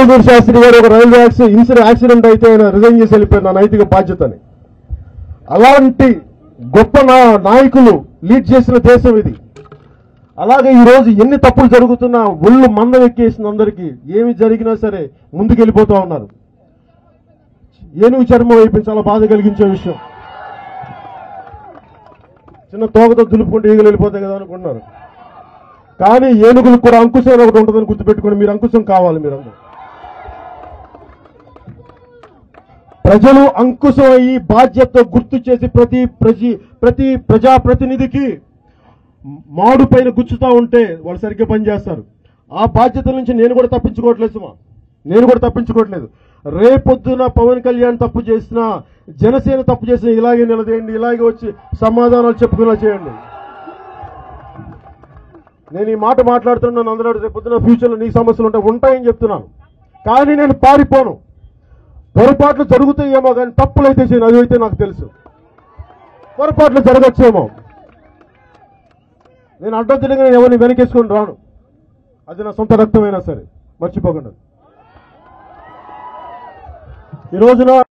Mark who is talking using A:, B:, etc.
A: చిరంజీవి శాస్త్రి గారు ఒక railway accident incident accident అయితే ఆయన రిజైన్ చేసి వెళ్ళిపోయారు నా నైతిక బాధ్యతని అలాంటి గొప్ప నా నాయకులు లీడ్ చేసిన దేశం ఇది అలాగే ఈ రోజు ఎన్ని తప్పులు జరుగుతున్నా ఒళ్ళు మందం ఎక్కేసిన అందరికీ ఏమి జరిగినా సరే ముందుకు వెళ్ళిపోతూ ఉన్నారు ఏనుగు చర్మం అయిపోయి చాలా బాధ కలిగించే విషయం చిన్న తోకతో దులుపుకుంటే ఈగలు వెళ్ళిపోతాయి కదా అనుకుంటున్నారు కానీ ఏనుగులకు కూడా అంకుశం అని ఒకటి ఉంటుందని గుర్తుపెట్టుకోండి మీరు అంకుశం కావాలి మీరందరూ ప్రజలు అంకుశం అయ్యి బాధ్యతతో గుర్తు చేసి ప్రతి ప్రజి ప్రతి ప్రజాప్రతినిధికి మాడు పైన గుచ్చుతా ఉంటే వాళ్ళు సరిగ్గా పనిచేస్తారు ఆ బాధ్యత నుంచి నేను కూడా తప్పించుకోవట్లేదు సుమా నేను కూడా తప్పించుకోవట్లేదు రేపొద్దున పవన్ కళ్యాణ్ తప్పు చేసినా జనసేన తప్పు చేసినా ఇలాగే నిలదేయండి ఇలాగే వచ్చి సమాధానాలు చెప్పుకునేలా చేయండి నేను ఈ మాట మాట్లాడుతున్నాను అందరూ రేపు పొద్దున ఫ్యూచర్లో నీకు సమస్యలు ఉంటాయి ఉంటాయని చెప్తున్నాను కానీ నేను పారిపోను పొరపాట్లు జరుగుతాయేమో కానీ తప్పులు అయితే చేయను అది అయితే నాకు తెలుసు పొరపాట్లు జరగచ్చేమో నేను అడ్డొద్దలుగా నేను ఎవరిని వెనకేసుకొని రాను అది నా సొంత రక్తమైనా సరే మర్చిపోకుండా ఈ రోజున